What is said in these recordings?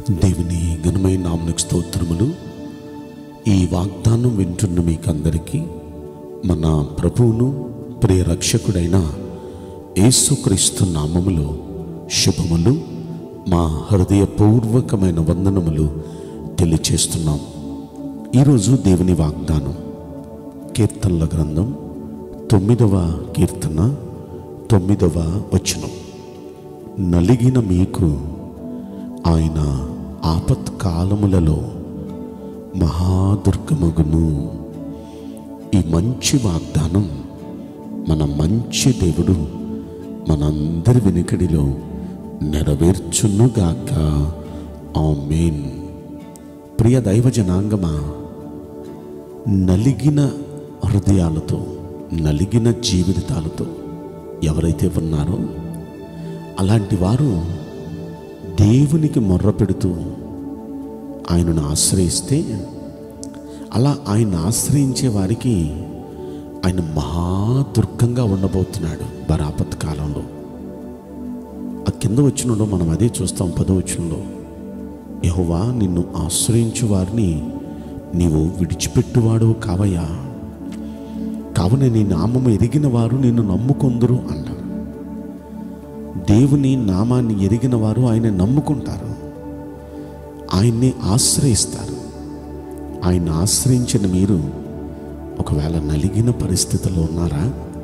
దేవుని ఘనమైన నామనికి స్తోత్రములు ఈ వాగ్దానం వింటున్న మీకందరికీ మన ప్రభువును ప్రియ రక్షకుడైన యేసుక్రీస్తు నామములో శుభములు మా హృదయపూర్వకమైన వందనములు తెలియచేస్తున్నాం ఈరోజు దేవుని వాగ్దానం కీర్తనల గ్రంథం తొమ్మిదవ కీర్తన తొమ్మిదవ వచనం నలిగిన మీకు ఆయన ఆపత్కాలములలో మహాదుర్గమగును ఈ మంచి వాగ్దానం మన మంచి దేవుడు మనందరి వెనుకడిలో నెరవేర్చునుగాక ఆమేన్ ప్రియ దైవ జనాంగమా నలిగిన హృదయాలతో నలిగిన జీవితాలతో ఎవరైతే ఉన్నారో అలాంటి వారు దేవునికి మొర్ర పెడుతూ ఆయనను ఆశ్రయిస్తే అలా ఆయన ఆశ్రయించే వారికి ఆయన మహాదుర్గంగా ఉండబోతున్నాడు బరాపత్ కాలంలో ఆ కింద వచ్చినలో మనం అదే చూస్తాం పదో వచ్చినలో యహోవా నిన్ను ఆశ్రయించు వారిని నీవు విడిచిపెట్టువాడు కావయ్యా కావున నీ నామము ఎరిగిన వారు నిన్ను నమ్ముకొందురు అన్నాడు దేవుని నామాన్ని ఎరిగిన వారు ఆయన నమ్ముకుంటారు ఆయన్ని ఆశ్రయిస్తారు ఆయన ఆశ్రయించిన మీరు ఒకవేళ నలిగిన పరిస్థితుల్లో ఉన్నారా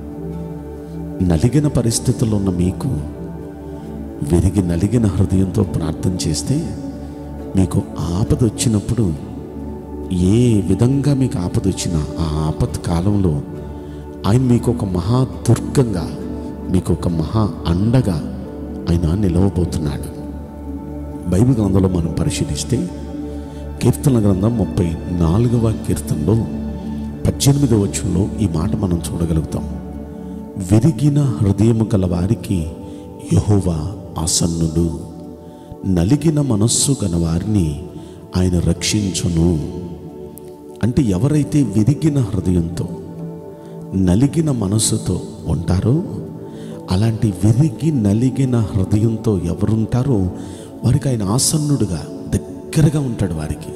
నలిగిన పరిస్థితుల్లో ఉన్న మీకు విరిగి నలిగిన హృదయంతో ప్రార్థన చేస్తే మీకు ఆపద వచ్చినప్పుడు ఏ విధంగా మీకు ఆపద వచ్చినా ఆ ఆపత్ కాలంలో ఆయన మీకు ఒక మహా దుర్గంగా మీకు ఒక మహా అండగా ఆయన నిలవబోతున్నాడు బైబిల్ గ్రంథంలో మనం పరిశీలిస్తే కీర్తన గ్రంథం ముప్పై నాలుగవ కీర్తనలో పద్దెనిమిదవ వచ్చంలో ఈ మాట మనం చూడగలుగుతాం విరిగిన హృదయము గల వారికి యహోవా ఆసన్నుడు నలిగిన మనస్సు గల వారిని ఆయన రక్షించును అంటే ఎవరైతే విరిగిన హృదయంతో నలిగిన మనస్సుతో ఉంటారో అలాంటి విరిగి నలిగిన హృదయంతో ఎవరుంటారో వారికి ఆయన ఆసన్నుడుగా దగ్గరగా ఉంటాడు వారికి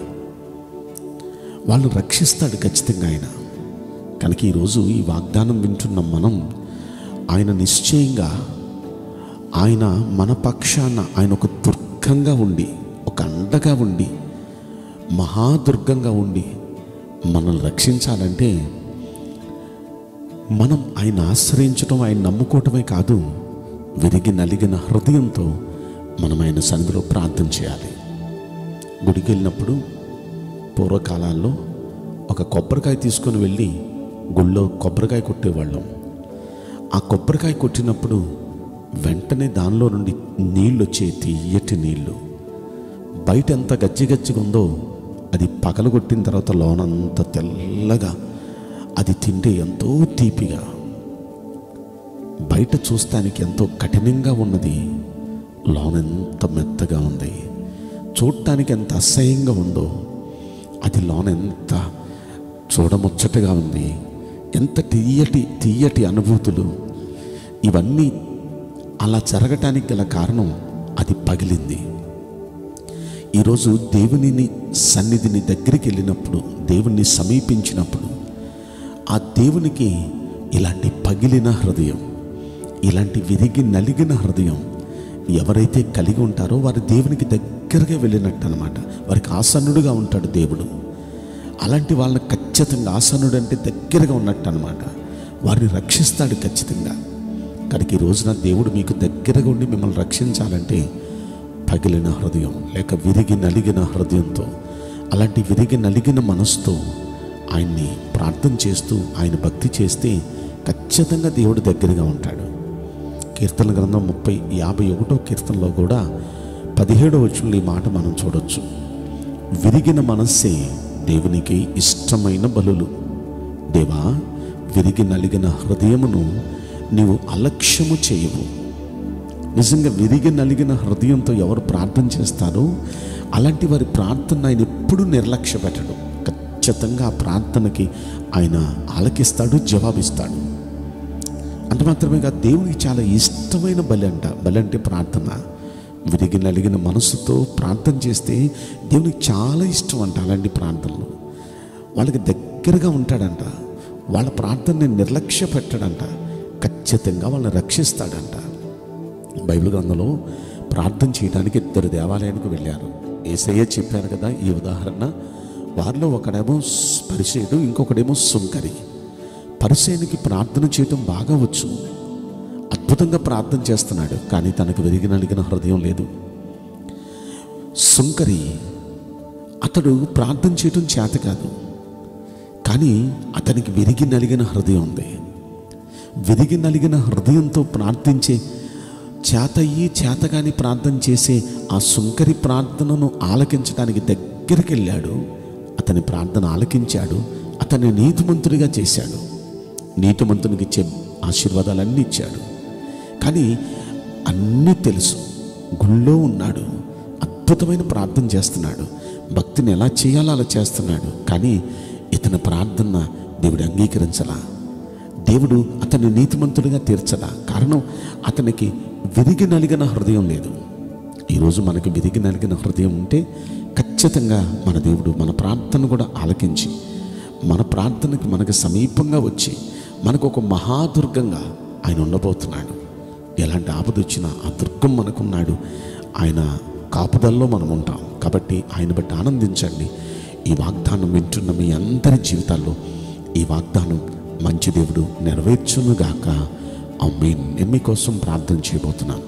వాళ్ళు రక్షిస్తాడు ఖచ్చితంగా ఆయన కనుక ఈరోజు ఈ వాగ్దానం వింటున్న మనం ఆయన నిశ్చయంగా ఆయన మన పక్షాన ఆయన ఒక దుర్గంగా ఉండి ఒక అండగా ఉండి మహాదుర్గంగా ఉండి మనల్ని రక్షించాలంటే మనం ఆయన ఆశ్రయించడం ఆయన నమ్ముకోవటమే కాదు విరిగి నలిగిన హృదయంతో మనం ఆయన సన్నిధిలో ప్రార్థన చేయాలి గుడికి వెళ్ళినప్పుడు పూర్వకాలాల్లో ఒక కొబ్బరికాయ తీసుకొని వెళ్ళి గుళ్ళో కొబ్బరికాయ కొట్టేవాళ్ళం ఆ కొబ్బరికాయ కొట్టినప్పుడు వెంటనే దానిలో నుండి నీళ్ళు వచ్చే తీయటి నీళ్ళు బయట ఎంత గజ్జి గజ్జిగా ఉందో అది పగలగొట్టిన తర్వాత లోనంత తెల్లగా అది తింటే ఎంతో తీపిగా బయట చూస్తానికి ఎంతో కఠినంగా ఉన్నది లోనెంత మెత్తగా ఉంది చూడటానికి ఎంత అసహ్యంగా ఉందో అది లోనెంత చూడముచ్చటగా ఉంది ఎంత తీయటి తీయటి అనుభూతులు ఇవన్నీ అలా జరగటానికి గల కారణం అది పగిలింది ఈరోజు దేవునిని సన్నిధిని దగ్గరికి వెళ్ళినప్పుడు దేవుణ్ణి సమీపించినప్పుడు ఆ దేవునికి ఇలాంటి పగిలిన హృదయం ఇలాంటి విరిగి నలిగిన హృదయం ఎవరైతే కలిగి ఉంటారో వారి దేవునికి దగ్గరగా వెళ్ళినట్టు అనమాట వారికి ఆసన్నుడుగా ఉంటాడు దేవుడు అలాంటి వాళ్ళని ఖచ్చితంగా ఆసనుడు అంటే దగ్గరగా ఉన్నట్టు అనమాట వారిని రక్షిస్తాడు ఖచ్చితంగా కనుక ఈ రోజున దేవుడు మీకు దగ్గరగా ఉండి మిమ్మల్ని రక్షించాలంటే పగిలిన హృదయం లేక విరిగి నలిగిన హృదయంతో అలాంటి విరిగి నలిగిన మనసుతో ఆయన్ని ప్రార్థన చేస్తూ ఆయన భక్తి చేస్తే ఖచ్చితంగా దేవుడు దగ్గరగా ఉంటాడు కీర్తన గ్రంథం ముప్పై యాభై ఒకటో కీర్తనలో కూడా పదిహేడో వచ్చిన ఈ మాట మనం చూడొచ్చు విరిగిన మనస్సే దేవునికి ఇష్టమైన బలులు దేవా విరిగి నలిగిన హృదయమును నీవు అలక్ష్యము చేయవు నిజంగా విరిగి నలిగిన హృదయంతో ఎవరు ప్రార్థన చేస్తారో అలాంటి వారి ప్రార్థన ఆయన ఎప్పుడూ నిర్లక్ష్య పెట్టడు ఖచ్చితంగా ఆ ప్రార్థనకి ఆయన ఆలకిస్తాడు జవాబిస్తాడు అంత మాత్రమే కాదు దేవునికి చాలా ఇష్టమైన బలి అంట బలి అంటే ప్రార్థన విరిగి నలిగిన మనసుతో ప్రార్థన చేస్తే దేవునికి చాలా ఇష్టం అంట అలాంటి ప్రార్థనలు వాళ్ళకి దగ్గరగా ఉంటాడంట వాళ్ళ ప్రార్థనని నిర్లక్ష్య పెట్టడంట ఖచ్చితంగా వాళ్ళని రక్షిస్తాడంట బైబిల్ గ్రంథంలో ప్రార్థన చేయడానికి ఇద్దరు దేవాలయానికి వెళ్ళారు ఏసయ్య చెప్పారు కదా ఈ ఉదాహరణ వారిలో ఒకడేమో పరిసేయుడు ఇంకొకడేమో సుంకరి పరిసేయునికి ప్రార్థన చేయటం బాగా వచ్చు అద్భుతంగా ప్రార్థన చేస్తున్నాడు కానీ తనకు విరిగి నలిగిన హృదయం లేదు సుంకరి అతడు ప్రార్థన చేయటం చేత కాదు కానీ అతనికి విరిగి నలిగిన హృదయం ఉంది విరిగి నలిగిన హృదయంతో ప్రార్థించే చేతయ్యి చేతగాని ప్రార్థన చేసే ఆ సుంకరి ప్రార్థనను ఆలకించడానికి దగ్గరికి వెళ్ళాడు అతని ప్రార్థన ఆలకించాడు అతన్ని నీతిమంతుడిగా చేశాడు నీతిమంతునికి ఇచ్చే ఆశీర్వాదాలన్నీ ఇచ్చాడు కానీ అన్నీ తెలుసు గుళ్ళో ఉన్నాడు అద్భుతమైన ప్రార్థన చేస్తున్నాడు భక్తిని ఎలా చేయాలో అలా చేస్తున్నాడు కానీ ఇతని ప్రార్థన దేవుడు అంగీకరించలా దేవుడు అతన్ని నీతిమంతుడిగా తీర్చడా కారణం అతనికి విరిగి నలిగిన హృదయం లేదు ఈరోజు మనకి విరిగి నలిగిన హృదయం ఉంటే ఖచ్చితంగా మన దేవుడు మన ప్రార్థన కూడా ఆలకించి మన ప్రార్థనకి మనకు సమీపంగా వచ్చి మనకు ఒక మహాదుర్గంగా ఆయన ఉండబోతున్నాడు ఎలాంటి ఆపద వచ్చినా ఆ దుర్గం మనకున్నాడు ఆయన కాపుదల్లో మనం ఉంటాం కాబట్టి ఆయన బట్టి ఆనందించండి ఈ వాగ్దానం వింటున్న మీ అందరి జీవితాల్లో ఈ వాగ్దానం మంచి దేవుడు నెరవేర్చునుగాక అమ్మేన్ నేను మీకోసం ప్రార్థన చేయబోతున్నాను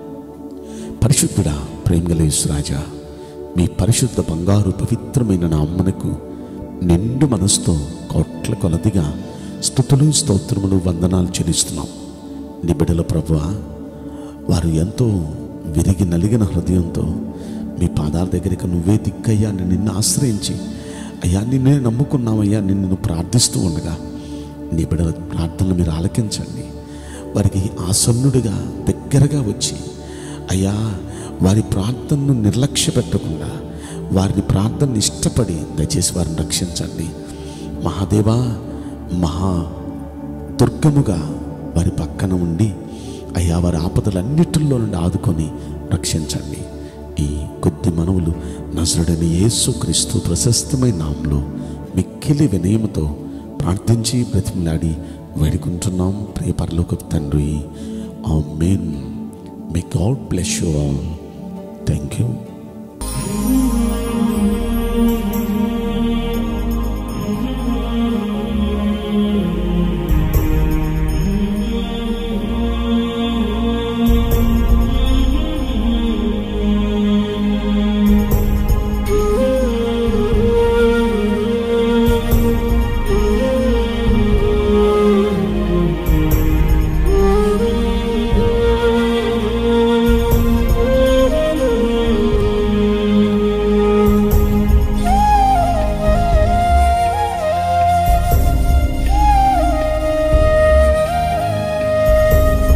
పరిశుద్ధుడా ప్రేమగలేశ్వరాజా మీ పరిశుద్ధ బంగారు పవిత్రమైన నా అమ్మనకు నిండు మనసుతో కోట్ల కొలదిగా స్థుతులు స్తోత్రములు వందనాలు చెల్లిస్తున్నాం నీ బిడ్డల ప్రభువా వారు ఎంతో విరిగి నలిగిన హృదయంతో మీ పాదాల దగ్గరికి నువ్వే దిక్కయ్యా అని నిన్ను ఆశ్రయించి అయ్యా నిన్నే నమ్ముకున్నామయ్యా నిన్ను ప్రార్థిస్తూ ఉండగా నీ బిడ్డల ప్రార్థనలు మీరు ఆలకించండి వారికి ఆసన్నుడిగా దగ్గరగా వచ్చి అయ్యా వారి ప్రార్థనను నిర్లక్ష్య పెట్టకుండా వారిని ప్రార్థనను ఇష్టపడి దయచేసి వారిని రక్షించండి మహాదేవా మహా దుర్గముగా వారి పక్కన ఉండి అయ్యా వారి ఆపదలన్నిటిలో నుండి ఆదుకొని రక్షించండి ఈ కొద్ది మనవులు నజరుడని యేసు క్రీస్తు ప్రశస్తమైన నామంలో మిక్కిలి వినయముతో ప్రార్థించి బ్రతిమలాడి వేడుకుంటున్నాం ప్రియ పరలోక తండ్రి amen may God bless you all thank you